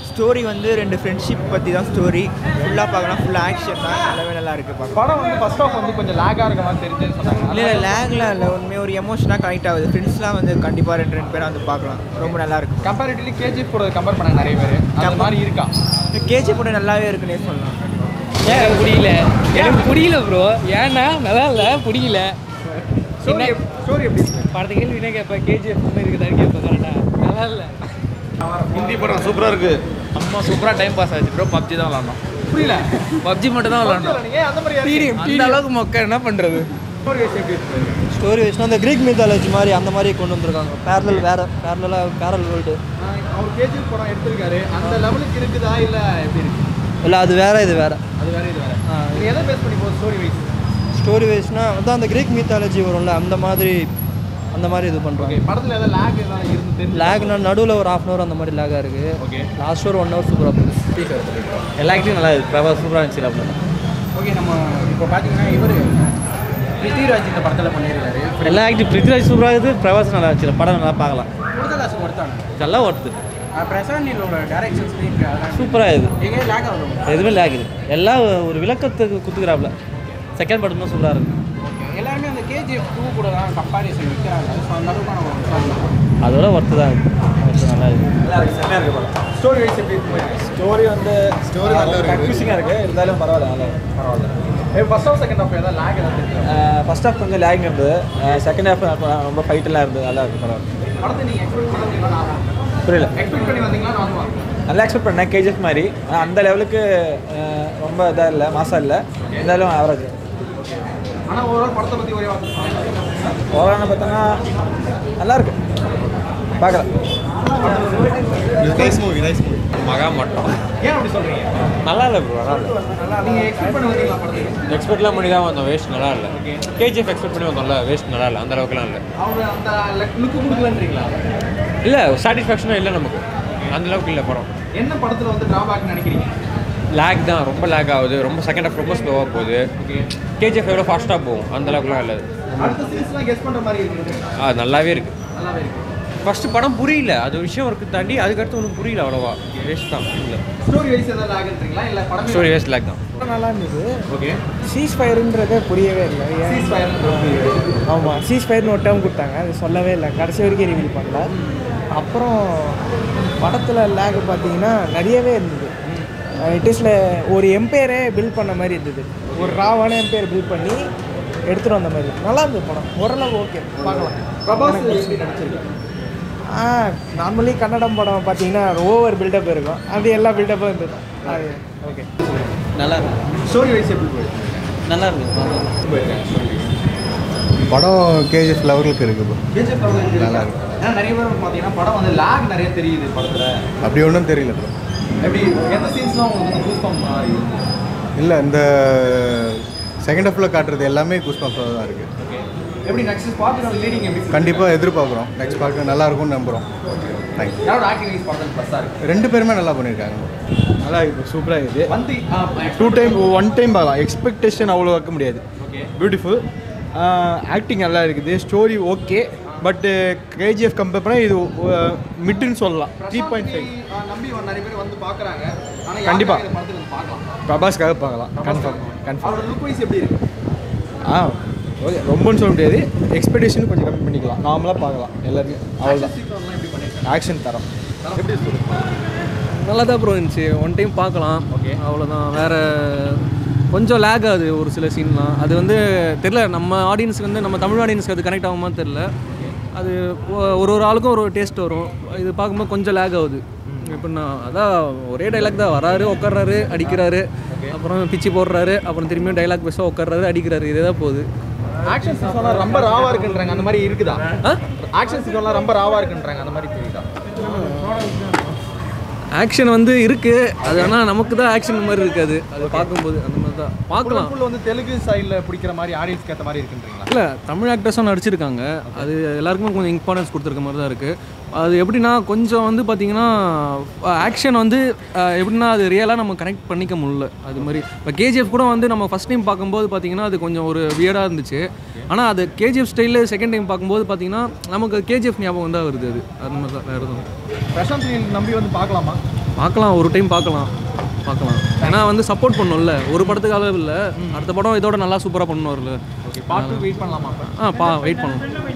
Story வந்து ரெண்டு friendship பற்றி தான் ஸ்டோரி ஃபுல்லாக பார்க்கலாம் ஃபுல்லாக ஆக்ஷன் தான் நல்லாவே நல்லா இருக்குது பார்க்கலாம் படம் வந்து ஃபர்ஸ்ட் ஆஃப் வந்து கொஞ்சம் லேக்காக இருக்க மாதிரி தெரிஞ்சுன்னு சொன்னாங்க இல்லை இல்லை லேக்லாம் இல்லை உண்மையாக ஒரு எமோஷனாக கனெக்ட் ஆகுது ஃப்ரெண்ட்ஸ்லாம் வந்து கண்டிப்பாக ரெண்டு ரெண்டு பேரும் வந்து பார்க்கலாம் ரொம்ப நல்லா இருக்கு கம்பேரிட்டிவ்லி கேஜிஎஃப் கூட கம்பேர் பண்ணாங்க நிறைய பேர் அந்த மாதிரி இருக்கா கேஜி கூட நல்லாவே இருக்குன்னே சொல்லலாம் ஏன் புரியல எனக்கு புரியல ப்ரோ ஏன்னா நல்லா இல்லை புரியல ஸ்டோரி ஸ்டோரி எப்படி இருக்கு படத்தை கேள்வி என்ன கேட்பேன் கேஜிஎஃப் இருக்குதான்னு கேட்பேன் கரெக்டாக நல்லா இல்லை ஹிந்தி படம் சூப்பராக இருக்குது அம்மா சூப்பராக டைம் பாஸ் ஆச்சு ப்ரோ பப்ஜி தான் விளாண்டோம் புரியல பப்ஜி மட்டும் தான் விளாண்டோம் நீங்க அந்த மாதிரி அந்த அளவுக்கு மொக்க என்ன பண்ணுறது ஸ்டோரி எப்படி இருக்கு ஸ்டோரி வச்சுனா அந்த க்ரீக் மித்தாலஜி மாதிரி அந்த மாதிரி கொண்டு வந்திருக்காங்க பேரலல் வேற பேரலாக பேரல் வேர்ல்டு அவர் கேஜிஎஃப் படம் எடுத்திருக்காரு அந்த லெவலுக்கு இருக்குதா இல்ல எப்படி இருக்கு இல்லை அது வேற இது வேற அது வேற இது வேற நீங்க எதை பேஸ் பண்ணி போகுது ஸ்டோரி வைஸ் ஸ்டோரி வைஸ்னா அதான் அந்த க்ரீக் மித்தாலஜி வரும்ல அந்த மாதிரி அந்த மாதிரி இது ஓகே பண்ணுறாங்க படத்துல ஏதாவது லேக் ஏதாவது இருந்து தெரிஞ்சு லேக்னா நடுவில் ஒரு ஹாஃப் அன் ஹவர் அந்த மாதிரி லேகாக இருக்குது ஓகே லாஸ்ட் ஒரு ஒன் ஹவர் சூப்பராக போகுது எல்லா ஆக்டியும் நல்லா இருக்கு பிரபா சூப்பராக இருந்துச்சு அப்படின்னா ஓகே நம்ம இப்போ பார்த்தீங்கன்னா இவர் பிருத்திவிராஜ் இந்த படத்தில் பண்ணியிருக்காரு எல்லா ஆக்டிவ் பிருத்விராஜ் சூப்பராக இருக்குது பிரபாஸ் நல்லா இருந்துச்சு படம் நல்லா பார்க்கலாம் முருகதாஸ் ஒருத்தான நல்லா ஓட்டுது பிரசாந்த் நீலோட டேரக்ஷன் ஸ்க்ரீன் சூப்பராக இருக்குது எங்கே லேக் ஆகும் எதுவுமே லேக் இது எல்லாம் ஒரு விளக்கத்துக்கு குத்துக்கிறாப்புல செகண்ட் படம் தான் சூப்பராக இருக்குது எல்லாருமே அந்த கேஜிஎஃப் டூ கூட தான் கம்பாரிசன் வைக்கிறாங்க ஸோ அந்த அளவுக்கான ஒரு சொல்லலாம் அதோட ஒர்த்து தான் இருக்குது நல்லா இருக்குது ஸ்டோரி வைஸ் எப்படி இருக்கு ஸ்டோரி வந்து ஸ்டோரி நல்ல கன்ஃபியூசிங்காக இருக்குது இருந்தாலும் பரவாயில்ல நல்லா பரவாயில்ல ஃபர்ஸ்ட் ஆஃப் செகண்ட் ஆஃப் ஏதாவது லேக் ஏதாவது தெரியும் ஃபர்ஸ்ட் ஹாஃப் கொஞ்சம் லேக் இருந்தது செகண்ட் ஹாஃப் ரொம்ப ஃபைட்டெல்லாம் இருந்தது நல்லா இருக்கு பரவாயில்ல படத்தை நீங்கள் எக்ஸ்பெக்ட் பண்ணீங்களா புரியல எக்ஸ்பெக்ட் பண்ணி வந்தீங்களா நானும் நல்லா எக்ஸ்பெக்ட் பண்ணேன் கேஜிஎஃப் மாதிரி ஆனா, அந்த லெவலுக்கு அஹ், ரொம்ப இதாக இல்லை மாசம் இல்லை இருந்தாலும் ஆவரேஜ் ஆனால் ஓவரால் படத்தை பற்றி ஒரே வார்த்தை ஓவரான பார்த்தோன்னா நல்லா இருக்கு பார்க்கலாம் மகா மட்டும் ஏன் அப்படி சொல்கிறீங்க நல்லா இல்லை ப்ரோ நல்லா இல்லை நல்லா நீங்கள் எக்ஸ்பெக்ட் பண்ணி வந்தீங்களா படத்துக்கு எக்ஸ்பெக்ட்லாம் பண்ணி தான் வந்தோம் வேஸ்ட் நல்லா இல்லை கேஜிஎஃப் எக்ஸ்பெக்ட் பண்ணி வந்தோம்ல வேஸ்ட் நல்லா இல்லை அந்த அளவுக்குலாம் இல்லை அவங்க அந்த லுக்கு கொடுக்கலன்றீங்களா இல்லை சாட்டிஸ்ஃபேக்ஷனும் இல்லை நமக்கு அந்த அளவுக்கு இல்லை படம் என்ன படத்தில் வந்து ட்ராபேக் நினைக்கிறீங்க லேக் தான் ரொம்ப லேக் ஆகுது ரொம்ப செகண்ட் ஹாஃப் ரொம்ப ஸ்லோவாக போகுது கேஜிஎஃப் எவ்வளோ ஃபாஸ்ட்டாக போகும் அந்த அளவுக்குலாம் இல்லை அது. அடுத்த சீன்ஸ்லாம் கெஸ் பண்ணுற மாதிரி இருக்குது ஆ நல்லாவே இருக்குது நல்லாவே இருக்கு ஃபஸ்ட்டு படம் புரியல அது ஒரு விஷயம் இருக்கு தாண்டி அதுக்கடுத்து ஒன்றும் புரியல அவ்வளோவா வேஸ்ட் தான் இல்லை ஸ்டோரி வைஸ் ஏதாவது லேக்ன்றீங்களா இல்லை படமே ஸ்டோரி வேஸ்ட் லேக் தான் நல்லா இருந்தது ஓகே சீஸ் ஃபயருன்றதே புரியவே இல்லை ஏன் சீஸ் ஃபயர் ஆமாம் சீஸ் ஃபயர்னு ஒரு டேர்ம் கொடுத்தாங்க அது சொல்லவே இல்லை கடைசி வரைக்கும் ரிவீல் பண்ணல அப்புறம் படத்தில் லேக் பார்த்தீங்கன்னா நிறையவே இருந்தது இட் இஸ்ல ஒரு எம்பையரே பில்ட் பண்ண மாதிரி இருந்தது ஒரு ராவான எம்பையர் பில்ட் பண்ணி எடுத்துகிட்டு வந்த மாதிரி நல்லா இருந்தது படம் ஓரளவு ஓகே பார்க்கலாம் பிரபாஸ் எப்படி நடிச்சிருக்காரு ஆ நார்மலி கன்னடம் படம் பார்த்தீங்கன்னா ஓவர் பில்டப் இருக்கும் அப்படி எல்லா பில்டப்பும் இருந்தது அது ஓகே நல்லா இருக்கு ஸ்டோரி வைஸ் எப்படி போயிருக்கு நல்லா இருக்கு நல்லா இருக்கு. படம் கேஜிஎஃப் லெவலுக்கு இருக்குது bro. கேஜிஎஃப் நல்லா இருக்கு ஏன்னா நிறைய பேர் பார்த்தீங்கன்னா படம் வந்து லேக் நிறைய தெரியுது படத்தில் அப்படி ஒன்றும் தெரியல ப்ரோ எப்படி எந்த சீன்ஸ்லாம் உங்களுக்கு வந்து கூஸ் பண்ணா இல்லை இந்த செகண்ட் ஹாஃபில் காட்டுறது எல்லாமே குஸ்பாஃபாக தான் இருக்குது ஓகே எப்படி நெக்ஸ்ட் பார்ட் லீடிங் எப்படி கண்டிப்பாக எதிர்பார்க்குறோம் நெக்ஸ்ட் பார்க்க நல்லா இருக்கும்னு நம்புகிறோம் தேங்க்யூ யாரோட ஆக்டிங் வைஸ் படத்தில் ப்ளஸ்ஸாக இருக்கு ரெண்டு பேருமே நல்லா பண்ணியிருக்காங்க நல்லா இருக்கு சூப்பராக இருக்குது வந்து டூ டைம் ஒன் டைம் பார்க்கலாம் எக்ஸ்பெக்டேஷன் அவ்வளோ வைக்க முடியாது ஓகே பியூட்டிஃபுல் ஆக்டிங் நல்லா இருக்குது story okay but KGF compare பண்ணால் இது மிட்டுன்னு சொல்லலாம் த்ரீ பாயிண்ட் ஃபைவ் நம்பி நிறைய பேர் வந்து பார்க்குறாங்க ஆனால் கண்டிப்பா. இந்த படத்தில் வந்து பார்க்கலாம் பிரபாஸ்க்காக பார்க்கலாம் கன்ஃபார்ம் கன்ஃபார்ம் அவரோட லுக் வைஸ் எப்படி இருக்கு ஆ ஓகே ரொம்பன்னு சொல்ல முடியாது எக்ஸ்பெக்டேஷன் கொஞ்சம் கம்மி பண்ணிக்கலாம் நார்மலாக பார்க்கலாம் எல்லாருமே அவ்வளோதான் சீக்கிரம்லாம் எப்படி பண்ணிருக்காங்க ஆக்ஷன் தரம் எப்படி சொல்லுங்க நல்லா தான் ப்ரோ இருந்துச்சு ஒன் டைம் பார்க்கலாம் ஓகே அவ்வளோதான் வேறு கொஞ்சம் லேக் ஆகுது ஒரு சில சீன்லாம் அது வந்து தெரில நம்ம ஆடியன்ஸுக்கு வந்து நம்ம தமிழ் ஆடியன்ஸ்க்கு அது கனெக்ட் ஆகுமா தெரில அது ஒ- ஒரு ஒரு ஆளுக்கும் ஒரு டேஸ்ட் வரும் இது பார்க்கும்போது கொஞ்சம் லேக் ஆகுது எப்படின்னா அதான் ஒரே டைலாக் தான் வராரு உட்கார்றாரு அடிக்கிறாரு அப்புறம் பிச்சு போடுறாரு அப்புறம் திரும்பியும் டைலாக் பேச உட்கார்றாரு அடிக்கிறாரு இதே தான் போகுது ஆக்ஷன் சீக்வன்லாம் ரொம்ப ராவா இருக்குன்றாங்க அந்த மாதிரி இருக்குதா ஆக்ஷன் சீக்வன்லாம் ரொம்ப ராவா இருக்குன்றாங்க அந்த மாதிரி தெரியுதா ஆக்ஷன் வந்து இருக்குது அது ஆனால் நமக்கு தான் ஆக்ஷன் மாதிரி இருக்காது அது பார்க்கும்போது அந்த மாதிரி தான் பார்க்கலாம் ஃபுல் வந்து தெலுங்கு ஸ்டைலில் பிடிக்கிற மாதிரி ஆடியன்ஸ்க்கு ஏற்ற மாதிரி இருக்குன்றீங்களா இல்லை தமிழ் ஆக்டர்ஸும் நடிச்சிருக்காங்க அது எல்லாருக்குமே கொஞ்சம் இம்பார்ட்டன்ஸ் கொடுத்துருக்க மாதிரி தான் இருக்குது அது எப்படின்னா கொஞ்சம் வந்து பார்த்தீங்கன்னா ஆக்ஷன் வந்து அஹ், எப்படின்னா அது ரியலாக நம்ம கனெக்ட் பண்ணிக்க முடியல அது மாதிரி இப்போ கேஜிஎஃப் கூட வந்து நம்ம ஃபஸ்ட் டைம் பார்க்கும்போது பார்த்தீங்கன்னா அது கொஞ்சம் ஒரு வியர்டாக இருந்துச்சு ஆனால் அது கேஜிஎஃப் ஸ்டைலில் செகண்ட் டைம் பார்க்கும்போது பார்த்தீங்கன்னா நமக்கு கேஜிஎஃப் ஞாபகம் தான் வருது அது அந்த மாதிரி தான் வேறு எதுவும் பிரசாந்த் நீல் நம்பி வந்து பார்க்கலாமா பார்க்கலாம் ஒரு டைம் பார்க்கலாம் பார்க்கலாம் ஏன்னா வந்து சப்போர்ட் பண்ணணும்ல ஒரு படத்துக்காக இல்லை அடுத்த படம் இதோட நல்லா சூப்பராக பண்ணுவார்ல ஓகே பார்ட் டூ வெயிட் பண்ணலாமா அப்போ ஆ பா வெயிட் பண்ணலாம்